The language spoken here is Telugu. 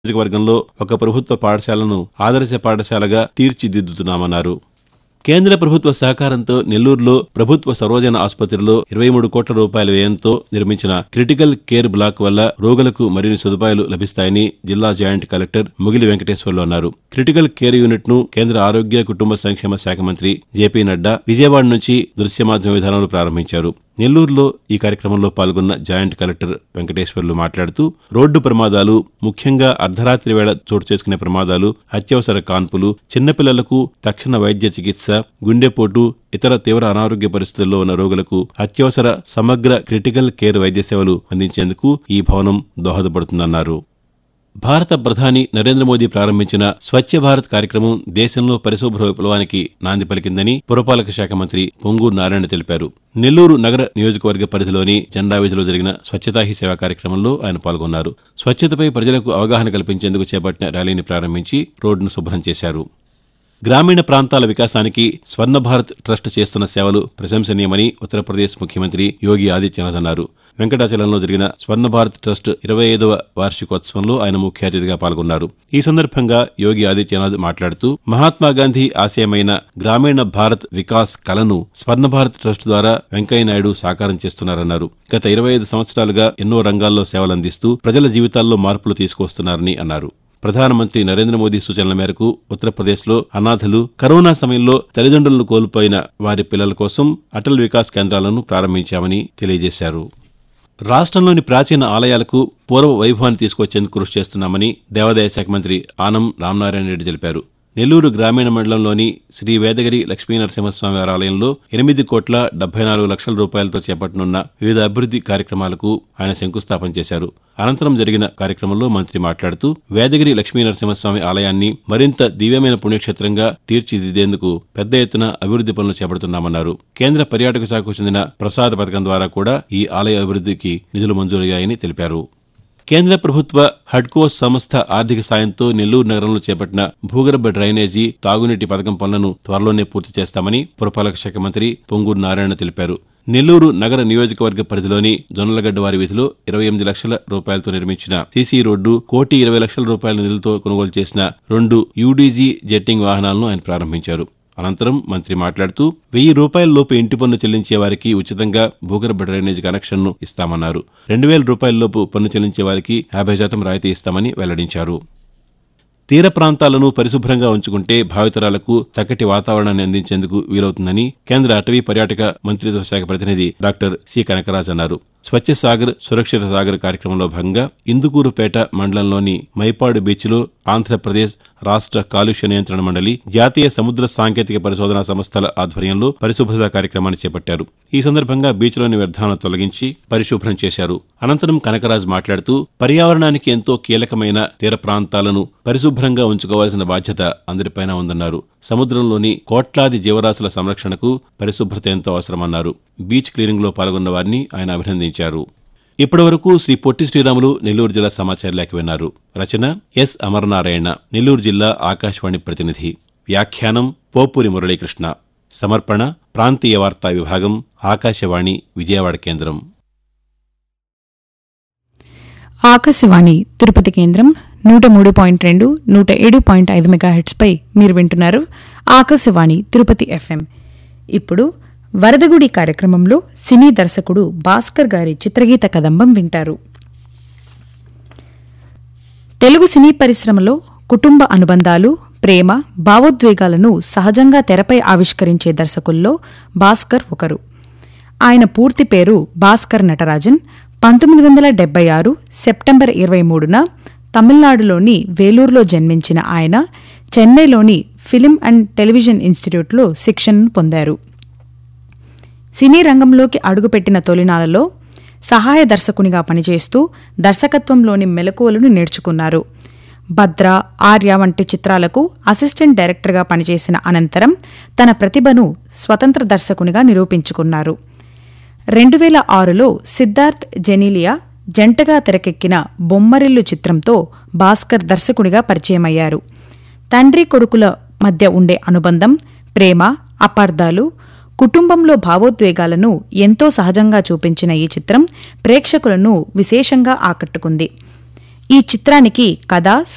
నియోజకవర్గంలో ఒక ప్రభుత్వ పాఠశాలను ఆదర్శ పాఠశాలగా తీర్చిదిద్దుతున్నామన్నారు కేంద్ర ప్రభుత్వ సహకారంతో నెల్లూరులో ప్రభుత్వ సర్వజన ఆసుపత్రిలో ఇరవై మూడు కోట్ల రూపాయల వ్యయంతో నిర్మించిన క్రిటికల్ కేర్ బ్లాక్ వల్ల రోగులకు మరిన్ని సదుపాయాలు లభిస్తాయని జిల్లా జాయింట్ కలెక్టర్ ముగిలి వెంకటేశ్వర్లు అన్నారు క్రిటికల్ కేర్ యూనిట్ ను కేంద్ర ఆరోగ్య కుటుంబ సంక్షేమ శాఖ మంత్రి జేపీ నడ్డా విజయవాడ నుంచి దృశ్య మాధ్యమ విధానంలో ప్రారంభించారు నెల్లూరులో ఈ కార్యక్రమంలో పాల్గొన్న జాయింట్ కలెక్టర్ వెంకటేశ్వర్లు మాట్లాడుతూ రోడ్డు ప్రమాదాలు ముఖ్యంగా అర్ధరాత్రి వేళ చోటు చేసుకునే ప్రమాదాలు అత్యవసర కాన్పులు చిన్నపిల్లలకు తక్షణ వైద్య చికిత్స గుండెపోటు ఇతర తీవ్ర అనారోగ్య పరిస్థితుల్లో ఉన్న రోగులకు అత్యవసర సమగ్ర క్రిటికల్ కేర్ వైద్య సేవలు అందించేందుకు ఈ భవనం దోహదపడుతుందన్నారు భారత ప్రధాని నరేంద్ర మోదీ ప్రారంభించిన స్వచ్ఛ భారత్ కార్యక్రమం దేశంలో పరిశుభ్ర విప్లవానికి నాంది పలికిందని పురపాలక శాఖ మంత్రి పొంగూరు నారాయణ తెలిపారు నెల్లూరు నగర నియోజకవర్గ పరిధిలోని జెండా వీధిలో జరిగిన స్వచ్ఛతా హీ సేవ కార్యక్రమంలో ఆయన పాల్గొన్నారు స్వచ్ఛతపై ప్రజలకు అవగాహన కల్పించేందుకు చేపట్టిన ర్యాలీని ప్రారంభించి రోడ్డును శుభ్రం చేశారు గ్రామీణ ప్రాంతాల వికాసానికి స్వర్ణ భారత్ ట్రస్ట్ చేస్తున్న సేవలు ప్రశంసనీయమని ఉత్తరప్రదేశ్ ముఖ్యమంత్రి యోగి ఆదిత్యనాథ్ అన్నారు వెంకటాచలంలో జరిగిన స్వర్ణ భారత్ ట్రస్ట్ ఇరవై ఐదవ వార్షికోత్సవంలో ఆయన ముఖ్య అతిథిగా పాల్గొన్నారు ఈ సందర్భంగా యోగి ఆదిత్యనాథ్ మాట్లాడుతూ మహాత్మాగాంధీ ఆశయమైన గ్రామీణ భారత్ వికాస్ కలను స్వర్ణ భారత్ ట్రస్ట్ ద్వారా వెంకయ్యనాయుడు సాకారం చేస్తున్నారన్నారు గత ఇరవై ఐదు సంవత్సరాలుగా ఎన్నో రంగాల్లో సేవలందిస్తూ ప్రజల జీవితాల్లో మార్పులు తీసుకొస్తున్నారని అన్నారు ప్రధానమంత్రి నరేంద్ర మోదీ సూచనల మేరకు ఉత్తరప్రదేశ్లో అనాథలు కరోనా సమయంలో తల్లిదండ్రులను కోల్పోయిన వారి పిల్లల కోసం అటల్ వికాస్ కేంద్రాలను ప్రారంభించామని తెలియజేశారు రాష్ట్రంలోని ప్రాచీన ఆలయాలకు పూర్వ వైభవాన్ని తీసుకొచ్చేందుకు కృషి చేస్తున్నామని దేవాదాయ శాఖ మంత్రి ఆనం రామనారాయణ రెడ్డి తెలిపారు నెల్లూరు గ్రామీణ మండలంలోని శ్రీ వేదగిరి లక్ష్మీ నరసింహస్వామి వారి ఆలయంలో ఎనిమిది కోట్ల డెబ్బై నాలుగు లక్షల రూపాయలతో చేపట్టనున్న వివిధ అభివృద్ది కార్యక్రమాలకు ఆయన శంకుస్థాపన చేశారు అనంతరం జరిగిన కార్యక్రమంలో మంత్రి మాట్లాడుతూ వేదగిరి లక్ష్మీ నరసింహస్వామి ఆలయాన్ని మరింత దివ్యమైన పుణ్యక్షేత్రంగా తీర్చిదిద్దేందుకు పెద్ద ఎత్తున అభివృద్ది పనులు చేపడుతున్నామన్నారు కేంద్ర పర్యాటక శాఖకు చెందిన ప్రసాద పథకం ద్వారా కూడా ఈ ఆలయ అభివృద్దికి నిధులు మంజూరయ్యాయని తెలిపారు కేంద్ర ప్రభుత్వ హడ్కో సంస్థ ఆర్థిక సాయంతో నెల్లూరు నగరంలో చేపట్టిన భూగర్భ డ్రైనేజీ తాగునీటి పథకం పనులను త్వరలోనే పూర్తి చేస్తామని పురపాలక శాఖ మంత్రి పొంగూరు నారాయణ తెలిపారు నెల్లూరు నగర నియోజకవర్గ పరిధిలోని జొన్నలగడ్డ వారి వీధిలో ఇరవై ఎనిమిది లక్షల రూపాయలతో నిర్మించిన సీసీ రోడ్డు కోటి ఇరవై లక్షల రూపాయల నిధులతో కొనుగోలు చేసిన రెండు యూడీజీ జెట్టింగ్ వాహనాలను ఆయన ప్రారంభించారు అనంతరం మంత్రి మాట్లాడుతూ వెయ్యి రూపాయల లోపు ఇంటి పన్ను చెల్లించే వారికి ఉచితంగా భూగర్భ డ్రైనేజ్ కనెక్షన్ను ఇస్తామన్నారు రెండు వేల రూపాయల లోపు పన్ను చెల్లించే వారికి యాభై శాతం రాయితీ ఇస్తామని వెల్లడించారు తీర ప్రాంతాలను పరిశుభ్రంగా ఉంచుకుంటే భావితరాలకు చక్కటి వాతావరణాన్ని అందించేందుకు వీలవుతుందని కేంద్ర అటవీ పర్యాటక మంత్రిత్వ శాఖ ప్రతినిధి డాక్టర్ సి కనకరాజ్ అన్నారు స్వచ్ఛ సాగర్ సురక్షిత సాగర్ కార్యక్రమంలో భాగంగా ఇందుకూరుపేట మండలంలోని మైపాడు బీచ్లో ఆంధ్రప్రదేశ్ రాష్ట్ర కాలుష్య నియంత్రణ మండలి జాతీయ సముద్ర సాంకేతిక పరిశోధనా సంస్థల ఆధ్వర్యంలో పరిశుభ్రత కార్యక్రమాన్ని చేపట్టారు ఈ సందర్భంగా బీచ్లోని వ్యర్థాలను తొలగించి పరిశుభ్రం చేశారు అనంతరం కనకరాజ్ మాట్లాడుతూ పర్యావరణానికి ఎంతో కీలకమైన తీర ప్రాంతాలను పరిశుభ్రంగా ఉంచుకోవాల్సిన బాధ్యత అందరిపైన ఉందన్నారు సముద్రంలోని కోట్లాది జీవరాశుల సంరక్షణకు పరిశుభ్రత ఎంతో అవసరమన్నారు బీచ్ క్లీనింగ్లో పాల్గొన్న వారిని ఆయన అభినందించారు ఇప్పటివరకు శ్రీ పొట్టి శ్రీరాములు నెల్లూరు జిల్లా సమాచార లేఖ విన్నారు రచన ఎస్ అమరనారాయణ నెల్లూరు జిల్లా ఆకాశవాణి ప్రతినిధి వ్యాఖ్యానం పోపూరి మురళీకృష్ణ సమర్పణ ప్రాంతీయ వార్తా విభాగం ఆకాశవాణి విజయవాడ కేంద్రం ఆకాశవాణి తిరుపతి కేంద్రం నూట మూడు పాయింట్ రెండు నూట ఏడు పాయింట్ ఐదు మెగాహెట్స్పై మీరు వింటున్నారు ఆకాశవాణి తిరుపతి ఎఫ్ఎం ఇప్పుడు వరదగుడి కార్యక్రమంలో సినీ దర్శకుడు భాస్కర్ గారి చిత్రగీత కదంబం వింటారు తెలుగు సినీ పరిశ్రమలో కుటుంబ అనుబంధాలు ప్రేమ భావోద్వేగాలను సహజంగా తెరపై ఆవిష్కరించే దర్శకుల్లో భాస్కర్ ఒకరు ఆయన పూర్తి పేరు భాస్కర్ నటరాజన్ పంతొమ్మిది వందల డెబ్బై ఆరు సెప్టెంబర్ ఇరవై మూడున తమిళనాడులోని వేలూరులో జన్మించిన ఆయన చెన్నైలోని ఫిలిం అండ్ టెలివిజన్ ఇన్స్టిట్యూట్లో శిక్షణను పొందారు సినీ రంగంలోకి అడుగుపెట్టిన తొలినాళ్లలో సహాయ దర్శకునిగా పనిచేస్తూ దర్శకత్వంలోని మెలకువలను నేర్చుకున్నారు భద్ర ఆర్య వంటి చిత్రాలకు అసిస్టెంట్ డైరెక్టర్గా పనిచేసిన అనంతరం తన ప్రతిభను స్వతంత్ర దర్శకునిగా నిరూపించుకున్నారు రెండు వేల ఆరులో సిద్ధార్థ్ జెనీలియా జంటగా తెరకెక్కిన బొమ్మరిల్లు చిత్రంతో భాస్కర్ దర్శకునిగా పరిచయమయ్యారు తండ్రి కొడుకుల మధ్య ఉండే అనుబంధం ప్రేమ అపార్థాలు కుటుంబంలో భావోద్వేగాలను ఎంతో సహజంగా చూపించిన ఈ చిత్రం ప్రేక్షకులను విశేషంగా ఆకట్టుకుంది ఈ చిత్రానికి కథ